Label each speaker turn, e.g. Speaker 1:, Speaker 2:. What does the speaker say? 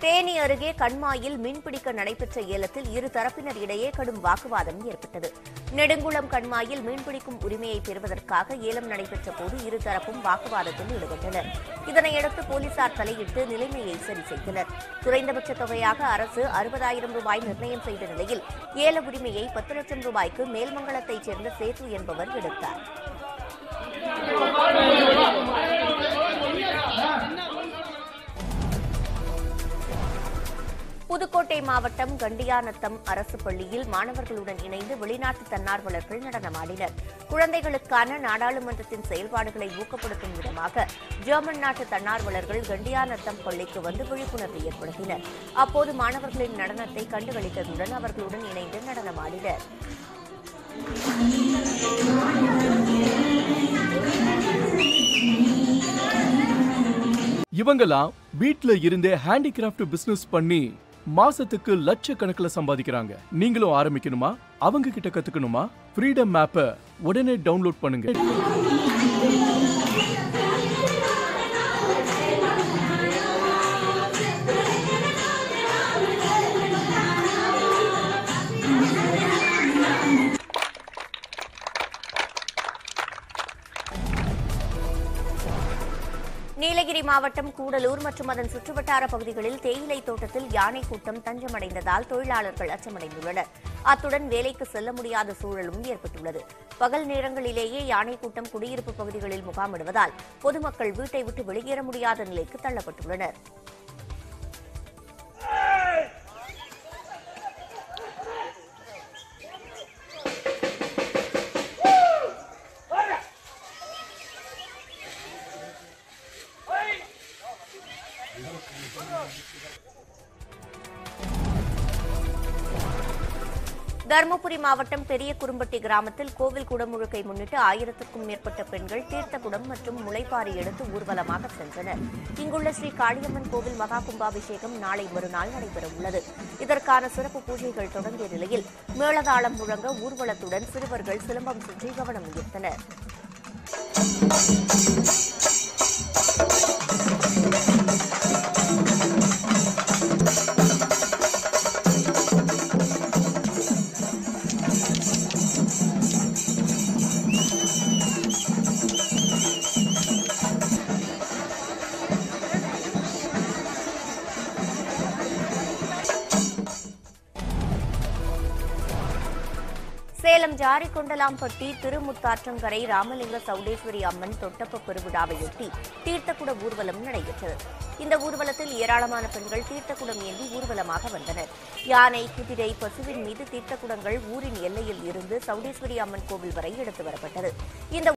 Speaker 1: தேனி அருகே கண்மாயில் மீன்பிடிக்க நடைபெற்ற ஏலத்தில் இரு தரப்பினர் இடையே கடும் வாக்குவாதம் ஏற்பட்டது நெடுங்குளம் கண்மாயில் மீன்பிடிக்கும் உரிமையை பெறுவதற்காக ஏலம் நடைபெற்ற போது இருதரப்பும் வாக்குவாதத்தில் ஈடுபட்டனர் இதனையடுத்து போலீசார் தலையிட்டு நிலைமையை சரி செய்தனர் குறைந்தபட்ச தொகையாக அரசு அறுபதாயிரம் ரூபாய் நிர்ணயம் செய்த நிலையில் ஏல உரிமையை பத்து லட்சம் ரூபாய்க்கு மேல்மங்கலத்தைச் சேர்ந்த சேது என்பவர் எடுத்தார் புதுக்கோட்டை மாவட்டம் கண்டியானத்தம் அரசு பள்ளியில் மாணவர்களுடன் இணைந்து வெளிநாட்டு தன்னார்வலர்கள் நடனமாடினர் குழந்தைகளுக்கான நாடாளுமன்றத்தின் செயல்பாடுகளை ஊக்கப்படுத்தும் விதமாக ஜெர்மன் நாட்டு தன்னார்வலர்கள் கண்டியானத்தம் பள்ளிக்கு வந்து விழிப்புணர்வு ஏற்படுத்தினர் அப்போது மாணவர்களின் நடனத்தை கண்டுகளித்ததுடன் அவர்களுடன் இணைந்து நடனமாடினர்
Speaker 2: இவங்கெல்லாம் வீட்ல இருந்தே ஹேண்டிகிராஃப்ட் பிசினஸ் பண்ணி மாசத்துக்கு லட்சக்கணக்கில் சம்பாதிக்கிறாங்க நீங்களும் ஆரம்பிக்கணுமா அவங்க கிட்ட கத்துக்கணுமா ஃப்ரீடம் மேப்பை உடனே டவுன்லோட் பண்ணுங்க
Speaker 1: நீலகிரி மாவட்டம் கூடலூர் மற்றும் அதன் சுற்றுவட்டார பகுதிகளில் தேயிலை தோட்டத்தில் யானை கூட்டம் தஞ்சமடைந்ததால் தொழிலாளர்கள் அச்சமடைந்துள்ளனர் அத்துடன் வேலைக்கு செல்ல முடியாத சூழலும் ஏற்பட்டுள்ளது பகல் நேரங்களிலேயே யானை கூட்டம் குடியிருப்பு பகுதிகளில் முகாமிடுவதால் பொதுமக்கள் வீட்டை விட்டு வெளியேற முடியாத நிலைக்கு தள்ளப்பட்டுள்ளனர் தருமபுரி மாவட்டம் பெரிய குறும்பட்டி கிராமத்தில் கோவில் குடமுழுக்கை முன்னிட்டு ஆயிரத்துக்கும் மேற்பட்ட பெண்கள் தீர்த்த குடம் மற்றும் முளைப்பாரி எடுத்து ஊர்வலமாக சென்றனர் இங்குள்ள ஸ்ரீ காளியம்மன் கோவில் மகா கும்பாபிஷேகம் நாளை மறுநாள் நடைபெறவுள்ளது இதற்கான சிறப்பு பூஜைகள் தொடங்கிய நிலையில் மேளதாளம் முழங்க ஊர்வலத்துடன் சிறுவர்கள் சிலம்பம் சுற்றி கவனம் ஈர்த்தனர் சேலம் ஜாரிகொண்டலாம்பட்டி திருமுத்தாற்றங்கரை ராமலிங்க சௌடேஸ்வரி அம்மன் தொட்டப்ப பெருவிழாவையொட்டி தீர்த்தக்குட ஊர்வலம் நடைபெற்றது இந்த ஊர்வலத்தில் ஏராளமான பெண்கள் தீர்த்தக்குடம் ஏந்தி ஊர்வலமாக வந்தனர் யானை குதிரை பசுவின் மீது தீர்த்தக்குடங்கள் ஊரின் எல்லையில் இருந்து சௌடேஸ்வரி அம்மன் கோவில் வரை எடுத்து வரப்பட்டது இந்த